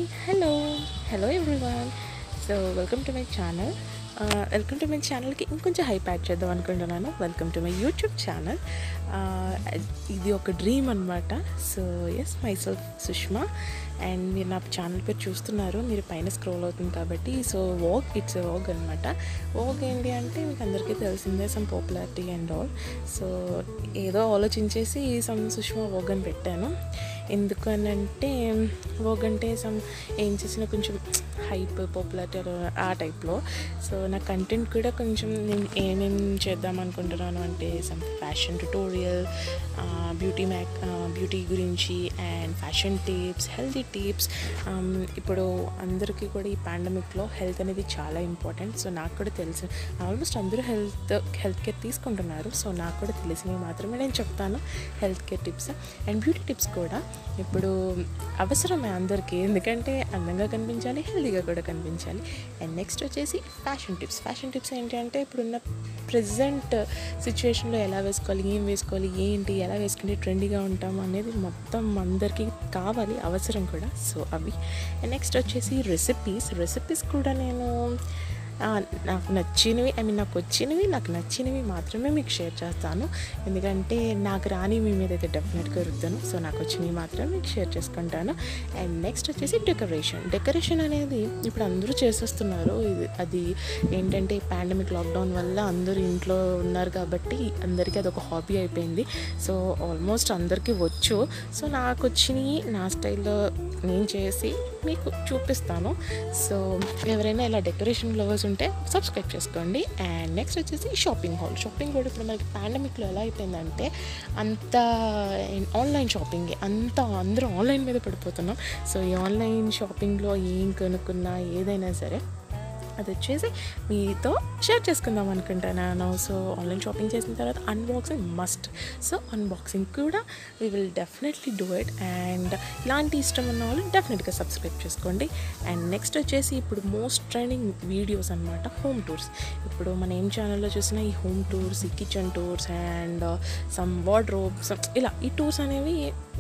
hello hello everyone so welcome to my channel welcome to my ఛానల్కి ఇంకొంచెం hype add చేద్దాం అనుకుంటున్నాను welcome to my YouTube channel ఇది ఒక డ్రీమ్ అనమాట so as myself Sushma and మీరు నా ఛానల్ పేరు చూస్తున్నారు మీరు పైన స్క్రోల్ అవుతుంది కాబట్టి సో వాక్ ఇట్స్ వాక్ అనమాట వాక్ ఏంటి అంటే మీకు అందరికీ తెలిసిందే some popularity and all so ఏదో ఆలోచించేసి సమ్ సుష్మా వాక్ అని పెట్టాను ఎందుకు అని అంటే వాక్ అంటే సమ్ ఏం చేసినా కొంచెం హైప్ పాపులారిటీ ఆ టైప్లో సో నా కంటెంట్ కూడా కొంచెం నేను ఏమేం చేద్దాం అనుకుంటున్నాను అంటే some fashion tutorial beauty mac beauty గురించి and fashion tips healthy tips ఇప్పుడు అందరికీ కూడా ఈ పాండమిక్లో హెల్త్ అనేది చాలా ఇంపార్టెంట్ సో నాకు కూడా తెలుసు ఆల్మోస్ట్ అందరూ హెల్త్ హెల్త్ కేర్ తీసుకుంటున్నారు సో నాకు కూడా తెలిసినవి మాత్రమే నేను చెప్తాను health care tips and beauty tips కూడా ఇప్పుడు అవసరమే అందరికీ ఎందుకంటే అందంగా కనిపించాలి హెల్తీగా కూడా కనిపించాలి అండ్ నెక్స్ట్ వచ్చేసి ఫ్యాషన్ టిప్స్ ఫ్యాషన్ టిప్స్ ఏంటి అంటే ఇప్పుడున్న ప్రజెంట్ సిచ్యువేషన్లో ఎలా వేసుకోవాలి ఏం వేసుకోవాలి ఏంటి ఎలా వేసుకుంటే ట్రెండీగా ఉంటాం అనేది మొత్తం అందరికీ కావాలి అవసరం కూడా సో అవి అండ్ నెక్స్ట్ వచ్చేసి రెసిపీస్ రెసిపీస్ కూడా నేను నాకు నచ్చినవి ఐ మీన్ నాకు వచ్చినవి నాకు నచ్చినవి మాత్రమే మీకు షేర్ చేస్తాను ఎందుకంటే నాకు రాని మీ మీద అయితే డెఫినెట్గా రుద్దాను సో నాకు వచ్చినవి మాత్రమే మీకు షేర్ చేసుకుంటాను అండ్ నెక్స్ట్ వచ్చేసి డెకరేషన్ డెకరేషన్ అనేది ఇప్పుడు అందరూ చేసేస్తున్నారు ఇది అది ఏంటంటే పాండమిక్ లాక్డౌన్ వల్ల అందరూ ఇంట్లో ఉన్నారు కాబట్టి అందరికీ అది ఒక హాబీ అయిపోయింది సో ఆల్మోస్ట్ అందరికీ వచ్చు సో నాకు వచ్చినవి నా స్టైల్లో నేను చేసి మీకు చూపిస్తాను సో ఎవరైనా ఇలా డెకరేషన్ లవర్స్ ఉంటే సబ్స్క్రైబ్ చేసుకోండి అండ్ నెక్స్ట్ వచ్చేసి షాపింగ్ హాల్ షాపింగ్ కూడా ఇప్పుడు మనకి పాండమిక్లో ఎలా అయిపోయిందంటే అంత ఆన్లైన్ షాపింగ్ అంత అందరూ ఆన్లైన్ మీద పడిపోతున్నాం సో ఈ ఆన్లైన్ షాపింగ్లో ఏం కొనుక్కున్నా ఏదైనా సరే అది వచ్చేసి మీతో షేర్ చేసుకుందాం అనుకుంటున్నాను సో ఆన్లైన్ షాపింగ్ చేసిన తర్వాత అన్బాక్సింగ్ మస్ట్ సో అన్బాక్సింగ్ కూడా we will definitely do it and ఇలాంటి ఇష్టం ఉన్న వాళ్ళు డెఫినెట్గా సబ్స్క్రైబ్ చేసుకోండి అండ్ నెక్స్ట్ వచ్చేసి ఇప్పుడు మోస్ట్ ట్రెండింగ్ వీడియోస్ అనమాట హోమ్ టూర్స్ ఇప్పుడు మన ఏం ఛానల్లో చూసినా ఈ హోమ్ టూర్స్ ఈ kitchen tours and some wardrobe some ఇలా ఈ టూర్స్ అనేవి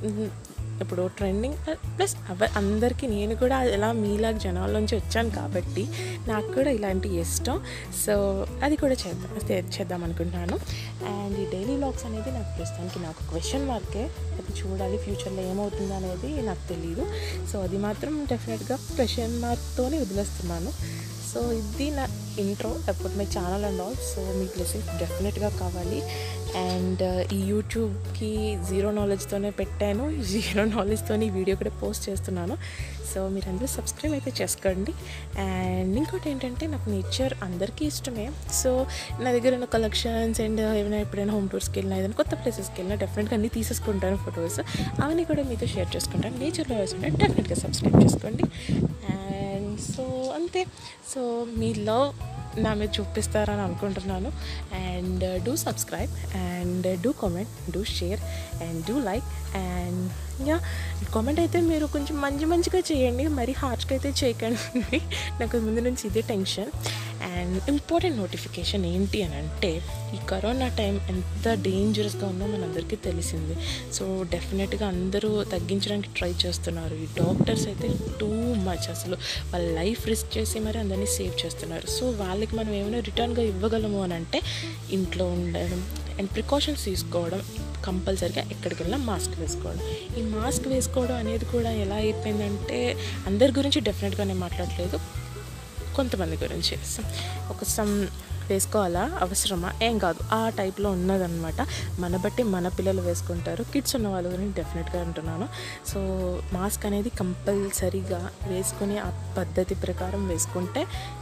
ఇప్పుడు ట్రెండింగ్ ప్లస్ అవ అందరికీ నేను కూడా ఎలా మీలాగా జనాల్లోంచి వచ్చాను కాబట్టి నాకు కూడా ఇలాంటి ఇష్టం సో అది కూడా చేద్దాం చేద్దాం అనుకుంటున్నాను అండ్ ఈ డైలీ వ్లాగ్స్ అనేది నాకు ప్రస్తుతానికి నాకు క్వశ్చన్ మార్కే అది చూడాలి ఫ్యూచర్లో ఏమవుతుందో అనేది నాకు తెలియదు సో అది మాత్రం డెఫినెట్గా క్వశ్చన్ మార్క్తోనే వదిలేస్తున్నాను సో ఇది నా ఇంట్రో అప్పుడు my channel and all so మీ బ్లెస్సింగ్ డెఫినెట్గా కావాలి అండ్ ఈ యూట్యూబ్కి జీరో నాలెడ్జ్తోనే పెట్టాను జీరో నాలెడ్జ్తోనే ఈ వీడియో కూడా పోస్ట్ చేస్తున్నాను సో మీరు అందరూ సబ్స్క్రైబ్ అయితే చేసుకోండి అండ్ ఇంకోటి ఏంటంటే నాకు నేచర్ అందరికీ ఇష్టమే సో నా దగ్గర ఉన్న కలెక్షన్స్ అండ్ ఏమైనా ఎప్పుడైనా హోమ్ టూర్స్కి వెళ్ళినా ఏదైనా కొత్త ప్లేసెస్కి వెళ్ళినా డెఫినెట్గా అన్నీ తీసేసుకుంటాను ఫొటోస్ అవన్నీ కూడా మీతో షేర్ చేసుకుంటాను నేచర్లో వేసుకుంటే డెఫినెట్గా సబ్స్క్రైబ్ చేసుకోండి అండ్ సో అంతే సో మీ లవ్ నా మీద చూపిస్తారని అనుకుంటున్నాను and do subscribe and do comment do share and do like and yeah comment అయితే మీరు కొంచెం మంచి మంచిగా చేయండి మరి హార్ష్గా అయితే చేయకండి నాకు ముందు నుంచి ఇదే టెన్షన్ అండ్ ఇంపార్టెంట్ నోటిఫికేషన్ ఏంటి అని అంటే ఈ కరోనా టైం ఎంత డేంజరస్గా ఉందో మనందరికీ తెలిసింది సో డెఫినెట్గా అందరూ తగ్గించడానికి ట్రై చేస్తున్నారు ఈ డాక్టర్స్ అయితే టూ మచ్ అసలు వాళ్ళ లైఫ్ రిస్క్ చేసి మరి అందరినీ సేవ్ చేస్తున్నారు సో వాళ్ళకి మనం ఏమైనా రిటర్న్గా ఇవ్వగలము అని అంటే ఇంట్లో ఉండడం అండ్ ప్రికాషన్స్ తీసుకోవడం కంపల్సరిగా ఎక్కడికి వెళ్ళినా మాస్క్ వేసుకోవడం ఈ మాస్క్ వేసుకోవడం అనేది కూడా ఎలా అయిపోయిందంటే అందరి గురించి డెఫినెట్గా నేను మాట్లాడలేదు కొంతమంది గురించి ఒక సమ్ వేసుకోవాలా అవసరమా ఏం కాదు ఆ టైప్లో ఉన్నదన్నమాట మన బట్టి మన పిల్లలు వేసుకుంటారు కిడ్స్ ఉన్న వాళ్ళ గురించి డెఫినెట్గా అంటున్నాను సో మాస్క్ అనేది కంపల్సరీగా వేసుకుని ఆ పద్ధతి ప్రకారం వేసుకుంటే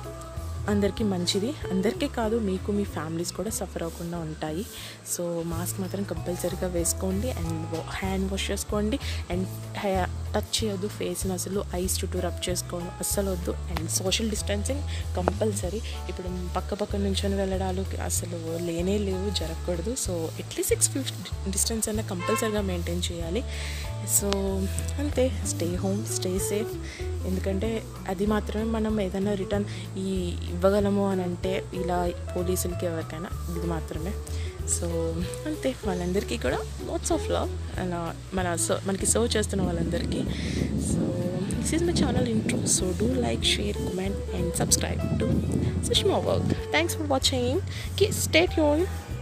అందరికీ మంచిది అందరికీ కాదు మీకు మీ ఫ్యామిలీస్ కూడా సఫర్ అవ్వకుండా ఉంటాయి సో మాస్క్ మాత్రం కంపల్సరీగా వేసుకోండి అండ్ హ్యాండ్ వాష్ చేసుకోండి అండ్ టచ్ చేయొద్దు ఫేస్ని అసలు ఐస్ చుట్టూ రబ్ చేసుకోవడం అస్సలు వద్దు అండ్ సోషల్ డిస్టెన్సింగ్ కంపల్సరీ ఇప్పుడు పక్క పక్క నుంచొని వెళ్ళడాలు అసలు లేనే లేవు జరగకూడదు so at least six feet distance అన్న కంపల్సరీగా మెయింటైన్ చేయాలి సో అంతే స్టే హోమ్ స్టే సేఫ్ ఎందుకంటే అది మాత్రమే మనం ఏదైనా రిటర్న్ ఈ ఇవ్వగలము అని అంటే ఇలా పోలీసులకి ఎవరికైనా ఇది మాత్రమే సో అంతే వాళ్ళందరికీ కూడా లోట్స్ ఆఫ్ లవ్ మన సర్వ్ మనకి సర్వ్ చేస్తున్న వాళ్ళందరికీ so this is my channel intro so do like share comment and subscribe to sushma work thanks for watching okay, stay tuned